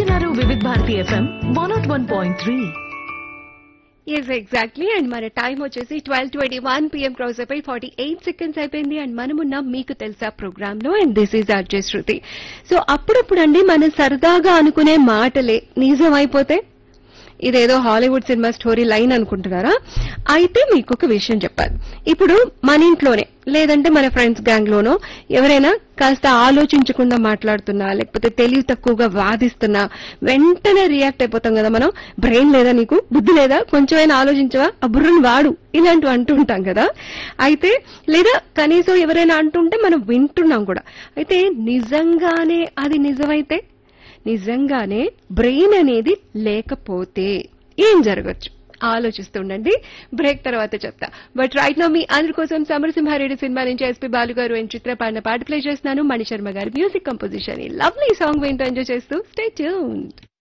వింటున్నారు Vividh Bharati FM one naught one point three is exactly and మన time వచ్చేసి twelve twenty one PM cross అయిపోయి forty eight seconds అయిపోయింది and మనమున్న మీకు తెలుసా ప్రోగ్రామ్ లో and this is RJ Shruti so అప్పుడప్పుడు అండి మనం సరదాగా అనుకునే మాటలే నిజం అయిపోతే ఇదేదో హాలీవుడ్ సినిమా స్టోరీ లైన్ అనుకుంటున్నారా అయితే మీకు ఒక విషయం చెప్పాలి ఇప్పుడు మన ఇంట్లోనే లేదంటే మన ఫ్రెండ్స్ గ్యాంగ్ లోనో ఎవరైనా కాస్త ఆలోచించకుండా మాట్లాడుతున్నా లేకపోతే తెలివి తక్కువగా వాదిస్తున్నా వెంటనే రియాక్ట్ అయిపోతాం కదా మనం బ్రెయిన్ లేదా నీకు బుద్ధి లేదా కొంచెమైనా ఆలోచించవా ఆ బుర్రను వాడు ఇలాంటివి అంటూ ఉంటాం కదా అయితే లేదా కనీసం ఎవరైనా అంటుంటే మనం వింటున్నాం కూడా అయితే నిజంగానే అది నిజమైతే నిజంగానే బ్రెయిన్ అనేది లేకపోతే ఏం జరగచ్చు ఆలోచిస్తుండండి బ్రేక్ తర్వాత చెప్తా బట్ రైట్ నో మీ అందరి కోసం సమరసింహారెడ్డి సినిమా నుంచి ఎస్పీ బాలు గారు అండ్ చిత్ర పాడిన పాట ప్లే చేస్తున్నాను మణిశర్మ గారి మ్యూజిక్ కంపోజిషన్ లవ్లీ సాంగ్ వింటూ ఎంజాయ్ చేస్తూ స్టే ట్యూన్డ్